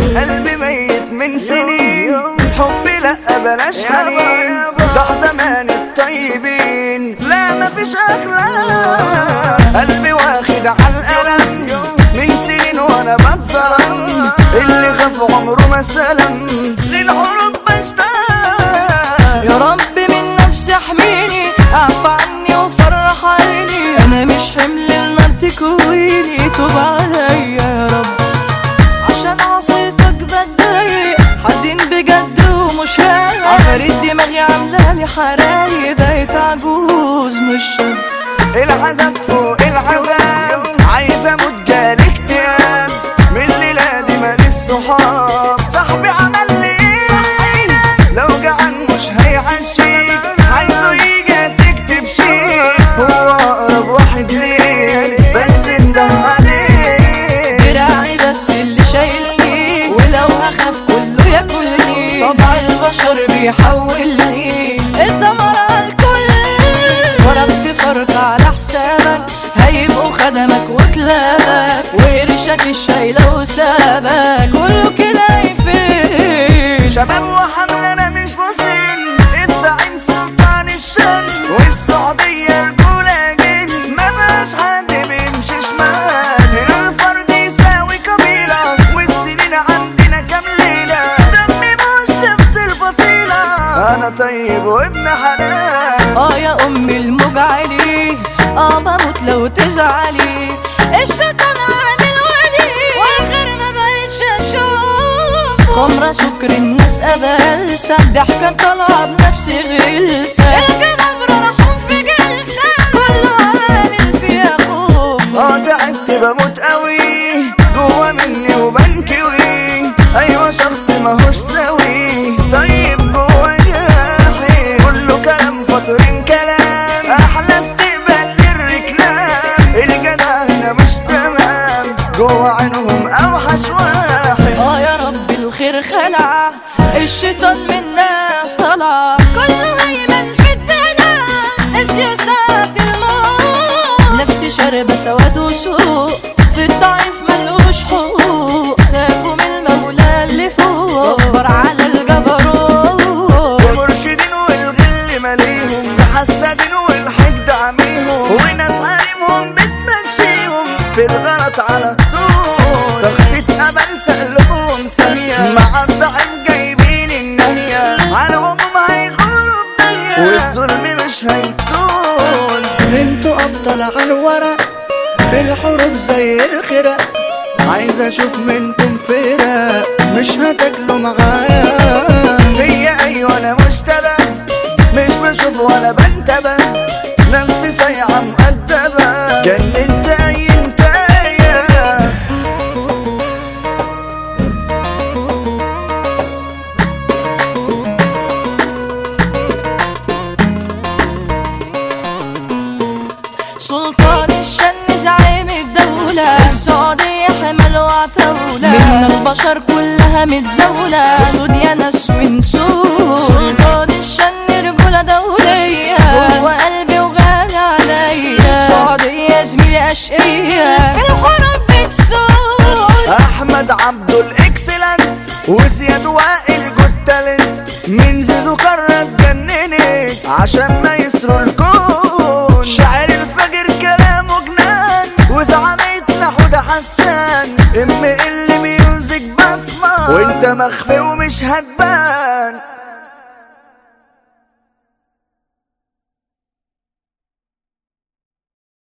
قلبي ميت من سنين حبي لا بلاش حنين ضاع زمان الطيبين لا مفيش اخلاق قلبي واخد على القلم من سنين وانا بتظلم اللي خاف عمره ما سلم للحروب بشتاق يا رب من نفسي احميني اعف عني وفرح عيني انا مش حمل النار تكويني توب عليا يا رب عشان عصيتك بتضايق حزين بجد ومش هايق عفاريت دماغي عامله لي حرايق بقيت عجوز مش شاب العذاب فوق العذاب عايز اموت جالي اكتئاب من الليله دي مالي الصحاب صاحبي عمل لي ايه لو جعان مش هيعشيك عايزه يجي تكتب شيء هو اقرب واحد ليك بس انده عليه دراعي بس اللي شايلني ولو هخاف كله ياكلني طبع البشر بيحولني الدمر على الكل فرقت فرق على حسابك هيبقوا خدمك وكلابك وقرشك الشايلة وسابك كله كده يفيد شباب وحمل انا مش مسن الزعيم سلطان الشن والسعودية رجولة جن ما بقاش حد بيمشي شمال هنا الفرد يساوي قبيلة والسنين عندنا كام ليلة دمي مش نفس الفصيلة انا طيب وابن حلال اه يا امي المجعلي اه بموت لو تزعلي الشيطان عامل ولي والخير ما بقتش اشوف خمرة سكر الناس قبلسة ضحكة طالعة بنفس غلسة الجبابرة راحوا في جلسة كله عامل فيها خوف اه تعبت بموت قوي جوا مني وبنكوي ايوه شخص ماهوش سوي طيب جوا جاحي كله كلام فاطرين كلام احلى استقبال للركلام الجدع هنا مش تمام جوا عينهم اوحش واحد اه يا رب الخير خلع الشيطان من ناس طلع كله هيمن في الدلع السياسات الموت نفسي شاربة سواد وسوق في الضعيف ملوش حقوق خافوا من المولى اللي فوق كبر على الجبروت في مرشدين والغل ماليهم في حسادين والحقد عميهم وناس حريمهم بتمشيهم في الغلط على طول تخطيط أبل سألهم ثانية مع الضعيف جايبين النهية على العموم هيغوروا بدنيا والظلم مش هيطول انتوا أبطال على الورق في الحروب زي الخرق عايز اشوف منكم فرق مش هتاكلوا معايا فيا ايوه انا مشتبه مش بشوف ولا بنتبه نفسي صيعة مؤدبة جننت اي انتايه سلطان الشن زعيم الدولة السعودية حمل وعتولة من البشر كلها متزولة أسود يا ناس ونسود سلطان الشن رجولة دولية هو قلبي وغالي عليا السعودية زميلي أشقية في الحروب بتسود احمد عبده الاكسلنت وزياد وائل جود تالنت من زيزو قرة اتجننت عشان ما يستروا الكون شاعر الفجر كلامه جنان وزعمتنا حودة حسان ام ال ميوزك بصمة وانت مخفي ومش هتبان